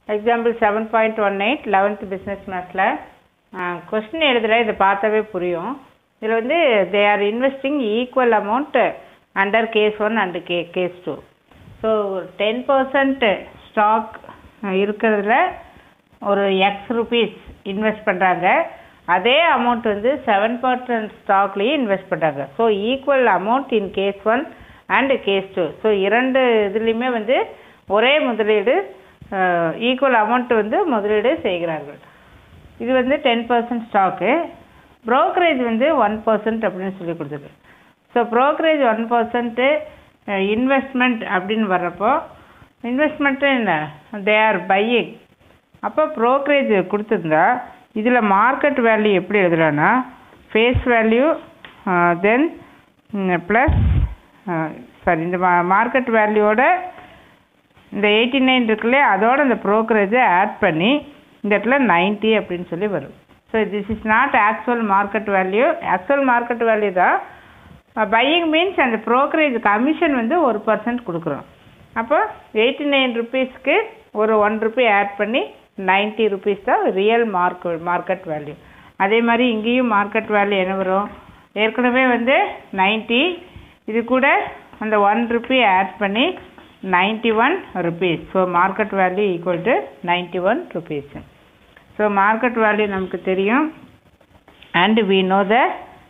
example seven point one eight eleventh business மேத்ஸில் question எழுதுகிற இதை பார்த்தாவே புரியும் இதில் வந்து they are investing equal amount under case one and K case two so ten percent stock இருக்கிறதுல ஒரு எக்ஸ் ருபீஸ் இன்வெஸ்ட் பண்ணுறாங்க அதே அமௌண்ட் வந்து செவன் பர்சன்ட் ஸ்டாக்லேயும் இன்வெஸ்ட் பண்ணுறாங்க so equal amount in case one and case two so இரண்டு இதுலேயுமே வந்து ஒரே முதலீடு ஈக்குவல் அமௌண்ட் வந்து முதலீடு செய்கிறார்கள் இது வந்து டென் பர்சன்ட் ஸ்டாக்கு ப்ரோக்கரேஜ் வந்து ஒன் பர்சன்ட் அப்படின்னு சொல்லி கொடுத்துருக்கு so brokerage one percent investment அப்படின்னு வர்றப்போ இன்வெஸ்ட்மெண்ட்டு என்ன தே ஆர் பையிங் அப்போ ப்ரோக்கரேஜ் கொடுத்துருந்தா இதில் மார்க்கெட் வேல்யூ எப்படி எழுதலான்னா face value then plus sorry இந்த மார்க்கெட் வேல்யூவோட இந்த எயிட்டி நைன் இருக்குல்லையே அதோட இந்த ப்ரோக்கரேஜை ஆட் பண்ணி இந்த இடத்துல நைன்ட்டி அப்படின்னு சொல்லி வரும் so this is not actual market value actual market value தான் பையிங் மீன்ஸ் அந்த ப்ரோக்கரேஜ் கமிஷன் வந்து ஒரு பர்சன்ட் கொடுக்குறோம் அப்போ எயிட்டி நைன் ருபீஸ்க்கு ஒரு ஒன் ருபி ஆட் பண்ணி நைன்ட்டி ருபீஸ் தான் ரியல் மார்க் மார்க்கெட் வேல்யூ அதே மாதிரி இங்கேயும் மார்க்கெட் வேல்யூ என்ன வரும் ஏற்கனவே வந்து நைன்ட்டி இது கூட அந்த ஒன் ருபி ஆட் பண்ணி ninety one rupees so market value equal to ninety one rupees so market value நமக்கு தெரியும் and we know the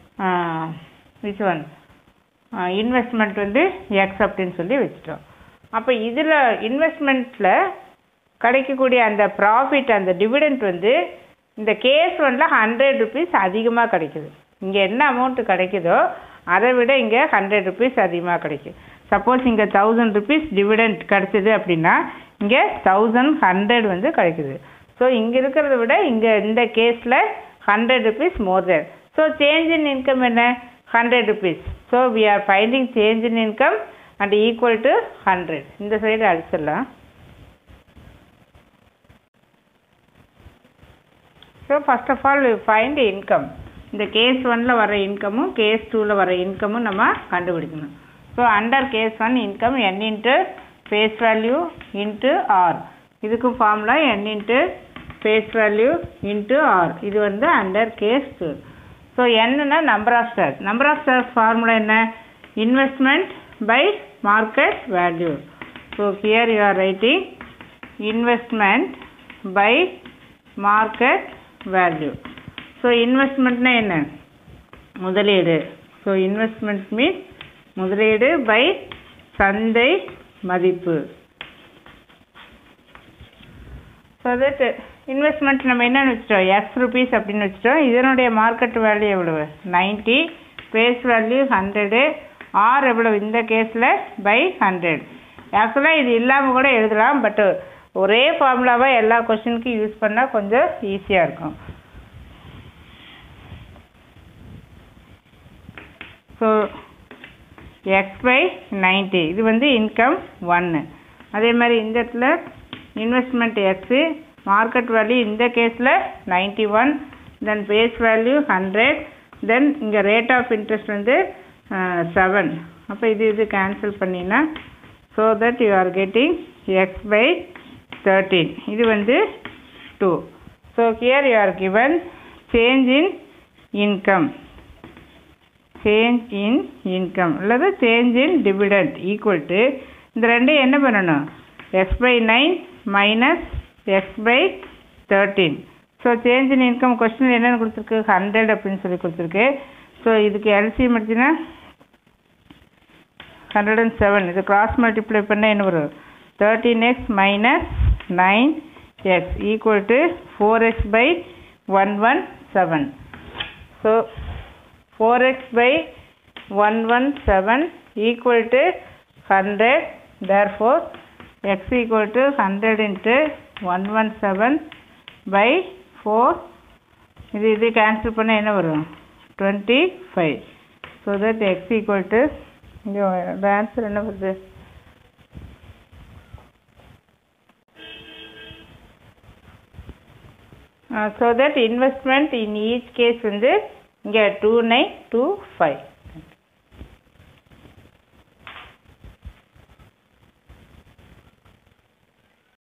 which one investment வந்து எக்ஸ் அப்படின்னு சொல்லி வச்சுட்டோம் அப்போ இதில் இன்வெஸ்ட்மெண்ட்டில் கிடைக்கக்கூடிய அந்த ப்ராஃபிட் அந்த டிவிடெண்ட் வந்து இந்த கேஸ் ஒன்றில் ஹண்ட்ரட் ருபீஸ் அதிகமாக கிடைக்குது இங்கே என்ன அமௌண்ட்டு கிடைக்குதோ அதை விட இங்கே ஹண்ட்ரட் ருபீஸ் அதிகமாக கிடைக்கும் சப்போஸ் இங்கே தௌசண்ட் ருபீஸ் டிவிடெண்ட் கிடச்சிது அப்படின்னா இங்கே தௌசண்ட் ஹண்ட்ரட் வந்து கிடைக்குது ஸோ இங்கே இருக்கிறத விட இங்கே இந்த கேஸில் hundred rupees more than so change in income என்ன hundred rupees so we are finding change in income and equal to hundred இந்த சைடு அடிச்சிடலாம் ஸோ first of all we find income இந்த கேஸ் ஒனில் வர இன்கமும் கேஸ் டூவில் வர இன்கமும் நம்ம கண்டுபிடிக்கணும் ஸோ under case one income N into face value into R இதுக்கும் formula N into face value into R இது வந்து அண்டர் கேஸ் டூ ஸோ என்னன்னா number of stars number of stars formula என்ன investment by market value so here you are writing investment by market value so இன்வெஸ்ட்மெண்ட்னா என்ன முதலீடு so investment means முதலீடு by சந்தை மதிப்பு ஸோ தட் இன்வெஸ்ட்மெண்ட் நம்ம என்னென்னு வச்சுட்டோம் எக்ஸ் ருபீஸ் அப்படின்னு வச்சுட்டோம் இதனுடைய மார்க்கெட் வேல்யூ எவ்வளவு ninety face value hundred R எவ்வளவு இந்த கேஸில் பை ஹண்ட்ரட் ஆக்சுவலாக இது இல்லாமல் கூட எழுதலாம் பட்டு ஒரே ஃபார்முலாவாக எல்லா கொஷினுக்கும் யூஸ் பண்ணால் கொஞ்சம் ஈஸியாக இருக்கும் ஸோ எக்ஸ் பை நைன்ட்டி இது வந்து இன்கம் ஒன்று அதே மாதிரி இந்த இடத்துல இன்வெஸ்ட்மெண்ட் எக்ஸு மார்க்கெட் வேல்யூ இந்த கேஸில் ninety one then face value hundred then இங்கே ரேட் ஆஃப் இன்ட்ரெஸ்ட் வந்து செவன் அப்போ இது இது கேன்சல் பண்ணினா so that you are getting X by thirteen இது வந்து two so here you are given change in income change in income அல்லது change in dividend equal to இந்த ரெண்டையும் என்ன பண்ணணும் X by nine minus X by thirteen so change in income question என்னென்னு கொடுத்துருக்கு hundred அப்படின்னு சொல்லி கொடுத்துருக்கு ஸோ இதுக்கு எல்சிஎம் எடுத்தீங்கன்னா ஹண்ட்ரட் அண்ட் செவன் இது கிராஸ் மல்டிப்ளை பண்ணால் என்ன வரும் thirteen X minus nine X equal to four X by one one seven so 4x by 117 equal to 100 therefore x equal to 100 into 117 by 4 இது இது cancel பண்ண என்ன வரும் 25 so that x equal to இங்கே answer என்ன வருது so that investment in each case வந்து இங்கே டூ நைன் டூ ஃபைவ்